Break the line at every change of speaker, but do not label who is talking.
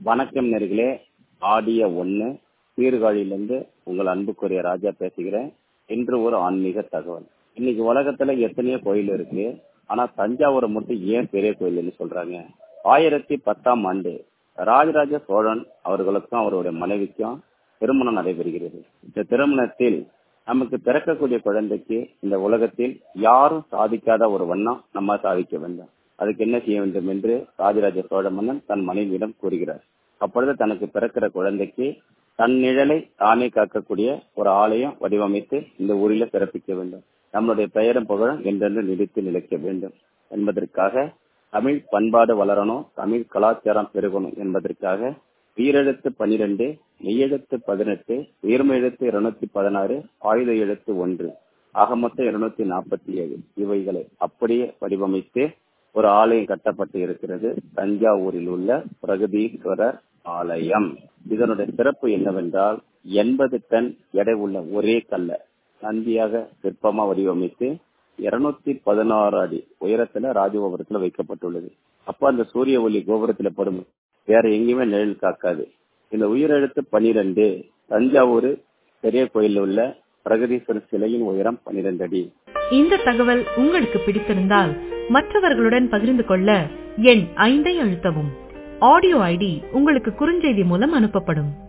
வணக்கம் நேர்களே ஆடிய ஒன்று சீர்காழியிலிருந்து உங்கள் அன்புக்குரிய ராஜா பேசுகிறேன் இன்று ஒரு ஆன்மீக தகவல் இன்னைக்கு உலகத்துல எத்தனையோ கோயில் இருக்கு ஆனா தஞ்சாவூரை மட்டும் ஏன் பெரிய கோயில்னு சொல்றாங்க ஆயிரத்தி பத்தாம் ஆண்டு ராஜராஜ சோழன் அவர்களுக்கும் அவருடைய மனைவிக்கும் திருமணம் நடைபெறுகிறது இந்த திருமணத்தில் நமக்கு பிறக்கக்கூடிய குழந்தைக்கு இந்த உலகத்தில் யாரும் சாதிக்காத ஒரு வண்ணம் நம்ம சாதிக்க வேண்டும் அதுக்கு என்ன செய்ய வேண்டும் என்று ராஜராஜ சோழ மன்னன் தன் மனைவியிடம் கூறுகிறார் அப்பொழுது தனக்கு பிறக்கிற குழந்தைக்கு தன் நிழலை தானே காக்கக்கூடிய ஒரு ஆலயம் வடிவமைத்து இந்த ஊரில பிறப்பிக்க வேண்டும் நம்மளுடைய பெயரும் புகழும் என்றென்று நிலைத்து நிலைக்க வேண்டும் என்பதற்காக தமிழ் பண்பாடு வளரணும் தமிழ் கலாச்சாரம் பெருகணும் என்பதற்காக உயிரெழுத்து பனிரெண்டு மெய்யெழுத்து பதினெட்டு உயிர்மெழுத்து இருநூத்தி பதினாறு ஆயுத எழுத்து ஒன்று ஆக மொத்தம் இருநூத்தி நாற்பத்தி ஏழு இவைகளை அப்படியே வடிவமைத்து ஒரு ஆலயம் கட்டப்பட்டு இருக்கிறது தஞ்சாவூரில் உள்ள பிரகதீஸ்வரர் ஆலயம் இதனுடைய சிறப்பு என்னவென்றால் எண்பது டன் எடை உள்ள ஒரே கல்ல நந்தியாக சிற்பமா வடிவமைத்து இருநூத்தி பதினாறு அடி உயரத்துல ராஜகோபுரத்துல வைக்கப்பட்டுள்ளது அப்ப அந்த சூரிய ஒளி கோபுரத்துல படும் வேற எங்கேயுமே நிழல் காக்காது இந்த உயிரெழுத்து பனிரெண்டு தஞ்சாவூர் பெரிய கோயிலில் உள்ள பிரகதீஸ்வரர் சிலையின் உயரம் பனிரெண்டு அடி
இந்த தகவல் உங்களுக்கு பிடித்திருந்தால் மற்றவர்களுடன் பகிர்ந்து கொள்ள எண் ஐந்தை அழுத்தவும் ஆடியோ ஐடி உங்களுக்கு குறுஞ்செய்தி மூலம் அனுப்பப்படும்